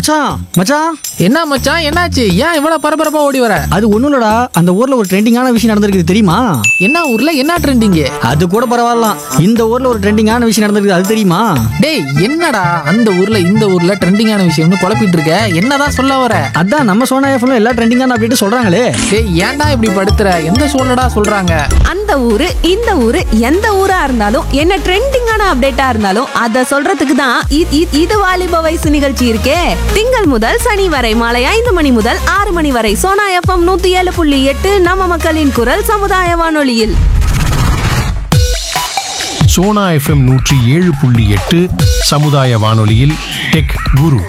மச்சான் மச்சான் என்ன மச்சான் என்னாச்சு ஏன் இவ்வளவு பரபரப்பா ஓடி வர அது ஒண்ணும் இல்லடா அந்த ஊர்ல ஒரு ட்ரெண்டிங்கான விஷயம் நடந்திருக்குது தெரியுமா என்ன ஊர்ல என்ன ட்ரெண்டிங்கு அது கூட பரவாயில்லாம் இந்த ஊர்ல ஒரு ட்ரெண்டிங்கான விஷயம் நடந்திருக்குது அது தெரியுமா டேய் என்னடா அந்த ஊர்ல இந்த ஊர்ல ட்ரெண்டிங்கான விஷயம்னு குழப்பிட்டு இருக்க என்னதான் சொல்ல வர அதான் நம்ம சோனா எஃப்ல எல்லா ட்ரெண்டிங்கான அப்படின்ட்டு சொல்றாங்களே டேய் ஏன்டா இப்படி படுத்துற எந்த சூழ்நிலடா சொல்றாங்க அந்த ஊரு இந்த ஊரு எந்த ஊரா இருந்தாலும் என்ன ட்ரெண்டிங்கான அப்டேட்டா இருந்தாலும் அத சொல்றதுக்கு தான் இ- இ- இது வாலிப வயசு நிகழ்ச்சி இருக்கே திங்கள் முதல் சனி வரை மாலை ஐந்து மணி முதல் ஆறு மணி வரை சோனா எஃப்எம் நூத்தி ஏழு புள்ளி எட்டு நம்ம மக்களின் குரல் சமுதாய வானொலியில் சோனா எஃப்எம் நூற்றி ஏழு புள்ளி எட்டு சமுதாய வானொலியில் டெக் குரு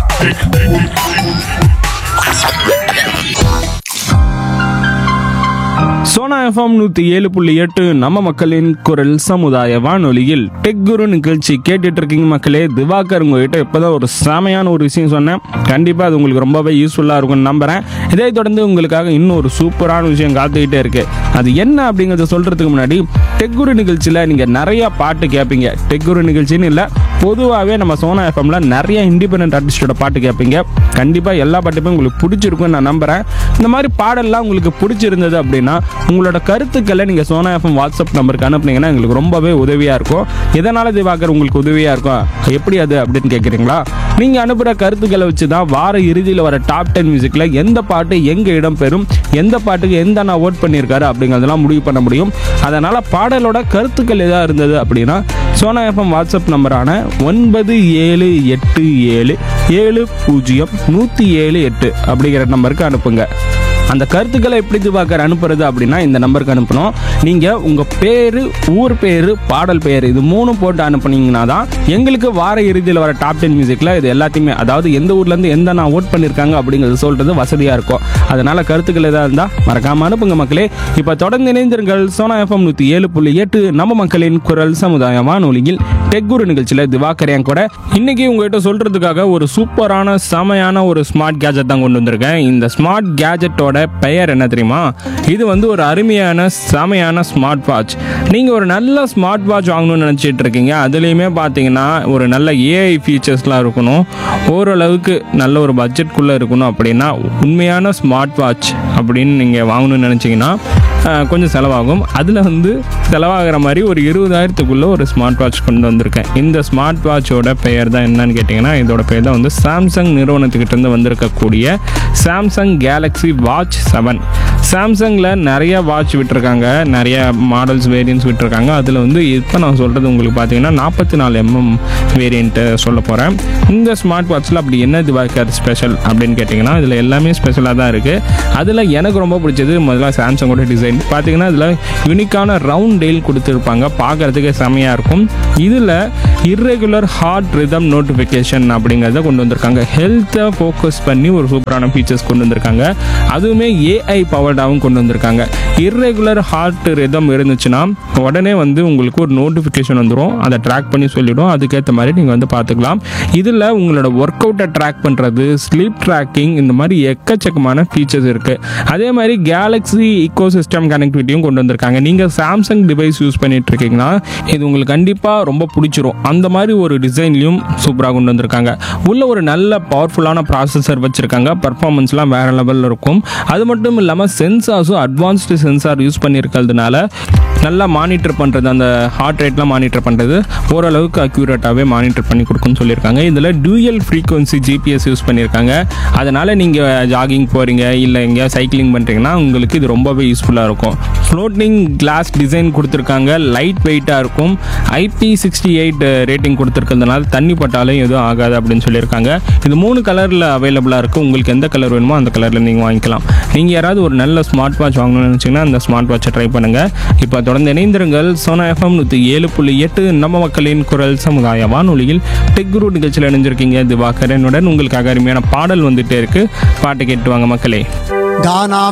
சோனா எஃப்எம் நூற்றி ஏழு புள்ளி எட்டு நம்ம மக்களின் குரல் சமுதாய வானொலியில் டெக் குரு நிகழ்ச்சி கேட்டுட்டு இருக்கீங்க மக்களே திவாகர் உங்ககிட்ட இப்போதான் ஒரு செமையான ஒரு விஷயம் சொன்னேன் கண்டிப்பாக அது உங்களுக்கு ரொம்பவே யூஸ்ஃபுல்லாக இருக்கும்னு நம்புகிறேன் இதை தொடர்ந்து உங்களுக்காக இன்னும் ஒரு சூப்பரான விஷயம் காத்துக்கிட்டே இருக்கு அது என்ன அப்படிங்கிறத சொல்கிறதுக்கு முன்னாடி டெக் குரு நிகழ்ச்சியில் நீங்கள் நிறைய பாட்டு கேட்பீங்க டெக் குரு நிகழ்ச்சின்னு இல்லை பொதுவாகவே நம்ம சோனா எஃப்எம்ல நிறைய இண்டிபெண்டன்ட் ஆர்டிஸ்டோட பாட்டு கேட்பீங்க கண்டிப்பாக எல்லா பாட்டுமே உங்களுக்கு பிடிச்சிருக்கும்னு நான் நம்புகிறேன் இந்த மாதிரி பாடல்லாம் உங்களுக்கு பிடிச்சிருந்தது அப்படின்னா உங்களோட கருத்துக்களை நீங்கள் சோனா எஃப்எம் வாட்ஸ்அப் நம்பருக்கு அனுப்புனீங்கன்னா எங்களுக்கு ரொம்பவே உதவியாக இருக்கும் எதனால் திவாகர் உங்களுக்கு உதவியாக இருக்கும் எப்படி அது அப்படின்னு கேட்குறீங்களா நீங்கள் அனுப்புகிற கருத்துக்களை வச்சு தான் வார இறுதியில் வர டாப் டென் மியூசிக்கில் எந்த பாட்டு எங்கே இடம்பெறும் எந்த பாட்டுக்கு எந்த நான் ஓட் பண்ணியிருக்காரு அப்படிங்கிறதெல்லாம் முடிவு பண்ண முடியும் அதனால் பாடலோட கருத்துக்கள் எதாக இருந்தது அப்படின்னா சோனா எஃப்எம் வாட்ஸ்அப் நம்பரான ஒன்பது ஏழு எட்டு ஏழு ஏழு பூஜ்ஜியம் நூற்றி ஏழு எட்டு அப்படிங்கிற நம்பருக்கு அனுப்புங்க அந்த கருத்துக்களை எப்படி திவாகர் அனுப்புறது அப்படின்னா இந்த நம்பருக்கு அனுப்பணும் நீங்கள் உங்கள் பேர் ஊர் பேர் பாடல் பெயர் இது மூணும் போட்டு அனுப்புனீங்கன்னா தான் எங்களுக்கு வார இறுதியில் வர டாப் டென் மியூசிக்கில் இது எல்லாத்தையுமே அதாவது எந்த ஊர்லேருந்து எந்த நான் ஓட் பண்ணியிருக்காங்க அப்படிங்கிறது சொல்கிறது வசதியாக இருக்கும் அதனால் கருத்துக்கள் எதாவது இருந்தால் மறக்காமல் அனுப்புங்க மக்களே இப்போ தொடர்ந்து இணைந்திருங்கள் சோனா எஃப்எம் நூற்றி ஏழு புள்ளி எட்டு நம்ம மக்களின் குரல் சமுதாய வானொலியில் டெக்குரு நிகழ்ச்சியில் திவாகர் என் கூட இன்னைக்கு உங்ககிட்ட சொல்கிறதுக்காக ஒரு சூப்பரான செமையான ஒரு ஸ்மார்ட் கேஜெட் தான் கொண்டு வந்திருக்கேன் இந்த ஸ்மார்ட் கேஜெட்டோட பெயர் என்ன தெரியுமா இது வந்து ஒரு அருமையான செமையான ஸ்மார்ட் வாட்ச் நீங்கள் ஒரு நல்ல ஸ்மார்ட் வாட்ச் வாங்கணும்னு நினச்சிட்டு இருக்கீங்க அதுலேயுமே பார்த்தீங்கன்னா ஒரு நல்ல ஏஐ ஃபீச்சர்ஸ்லாம் இருக்கணும் ஓரளவுக்கு நல்ல ஒரு பட்ஜெட்குள்ளே இருக்கணும் அப்படின்னா உண்மையான ஸ்மார்ட் வாட்ச் அப்படின்னு நீங்கள் வாங்கணும்னு நினச்சிங்கன்னா ஆஹ், கொஞ்சம் செலவாகும் அதில் வந்து செலவாகிற மாதிரி ஒரு இருபதாயிரத்துக்குள்ளே ஒரு ஸ்மார்ட் வாட்ச் கொண்டு வந்திருக்கேன் இந்த ஸ்மார்ட் வாட்சோட பெயர் தான் என்னன்னு கேட்டிங்கன்னா இதோட பெயர் தான் வந்து சாம்சங் நிறுவனத்துக்கிட்ட இருந்து வந்திருக்கக்கூடிய சாம்சங் கேலக்ஸி வாட்ச் செவன் சாம்சங்கில் நிறைய வாட்ச் விட்டுருக்காங்க நிறைய மாடல்ஸ் வேரியன்ஸ் விட்டுருக்காங்க அதில் வந்து இப்போ நான் சொல்கிறது உங்களுக்கு பார்த்தீங்கன்னா நாற்பத்தி நாலு எம்எம் வேரியண்ட்டு சொல்ல போகிறேன் இந்த ஸ்மார்ட் வாட்ச்சில் அப்படி என்ன திவாகர் ஸ்பெஷல் அப்படின்னு கேட்டிங்கன்னா இதில் எல்லாமே ஸ்பெஷலாக தான் இருக்குது அதில் எனக்கு ரொம்ப பிடிச்சது முதல்ல சாம்சங்கோட டிசைன் பார்த்தீங்கன்னா இதில் யூனிக்கான ரவுண்ட் டெயில் கொடுத்துருப்பாங்க பார்க்குறதுக்கே செமையாக இருக்கும் இதில் இர்ரெகுலர் ஹார்ட் ரிதம் நோட்டிஃபிகேஷன் அப்படிங்கிறத கொண்டு வந்திருக்காங்க ஹெல்த்தை ஃபோக்கஸ் பண்ணி ஒரு சூப்பரான ஃபீச்சர்ஸ் கொண்டு வந்திருக்காங்க அதுவுமே ஏஐ பவர்டாகவும் கொண்டு வந்திருக்காங்க இர்ரெகுலர் ஹார்ட் ரிதம் இருந்துச்சுன்னா உடனே வந்து உங்களுக்கு ஒரு நோட்டிஃபிகேஷன் வந்துடும் அதை ட்ராக் பண்ணி சொல்லிடும் அதுக்கேற்ற மாதிரி நீங்கள் வந்து பார்த்துக்கலாம் இதில் உங்களோட ஒர்க் அவுட்டை ட்ராக் பண்ணுறது ஸ்லீப் ட்ராக்கிங் இந்த மாதிரி எக்கச்சக்கமான ஃபீச்சர்ஸ் இருக்குது அதே மாதிரி கேலக்ஸி ஈக்கோ சிஸ்டம் கனெக்டிவிட்டியும் கொண்டு வந்திருக்காங்க நீங்கள் சாம்சங் டிவைஸ் யூஸ் பண்ணிட்டு இருக்கீங்கன்னா இது உங்களுக்கு கண்டிப்பாக ரொம்ப பிடிச்சிரும் அந்த மாதிரி ஒரு டிசைன்லையும் சூப்பராக கொண்டு வந்திருக்காங்க உள்ள ஒரு நல்ல பவர்ஃபுல்லான ப்ராசஸர் வச்சுருக்காங்க பர்ஃபார்மன்ஸ்லாம் வேறு லெவலில் இருக்கும் அது மட்டும் இல்லாமல் சென்சார்ஸும் அட்வான்ஸ்டு சென்சார் யூஸ் பண்ணியிருக்கிறதுனால நல்லா மானிட்டர் பண்ணுறது அந்த ஹார்ட் ரேட்லாம் மானிட்டர் பண்ணுறது ஓரளவுக்கு அக்யூரேட்டாகவே மானிட்டர் பண்ணி கொடுக்குன்னு சொல்லியிருக்காங்க இதில் டூயல் ஃப்ரீக்வன்சி ஜிபிஎஸ் யூஸ் பண்ணியிருக்காங்க அதனால் நீங்கள் ஜாகிங் போகிறீங்க இல்லை எங்கேயா சைக்கிளிங் பண்ணுறீங்கன்னா உங்களுக்கு இது ரொம்பவே யூஸ்ஃபுல்லாக இருக்கும் ஃப்ளோட்டிங் கிளாஸ் டிசைன் கொடுத்துருக்காங்க லைட் வெயிட்டாக இருக்கும் ஐபி சிக்ஸ்டி எயிட் ரேட்டிங் கொடுத்துருக்கிறதுனால தண்ணி பட்டாலும் எதுவும் ஆகாது அப்படின்னு சொல்லியிருக்காங்க இது மூணு கலரில் அவைலபிளாக இருக்குது உங்களுக்கு எந்த கலர் வேணுமோ அந்த கலரில் நீங்கள் வாங்கிக்கலாம் நீங்கள் யாராவது ஒரு நல்ல ஸ்மார்ட் வாட்ச் வாங்கணும்னு நினச்சிங்கன்னா அந்த ஸ்மார்ட் வாட்சை ட்ரை பண்ணுங்கள் இப்போ தொடர்ந்து இணைந்திருங்கள் சோனா எஃப்எம் நூற்றி ஏழு புள்ளி எட்டு நம்ம மக்களின் குரல் சமுதாய வானொலியில் டெக் குரு நிகழ்ச்சியில் இணைஞ்சிருக்கீங்க திவாகரனுடன் உங்களுக்காக அருமையான பாடல் வந்துட்டே இருக்கு பாட்டு கேட்டு வாங்க மக்களே கானா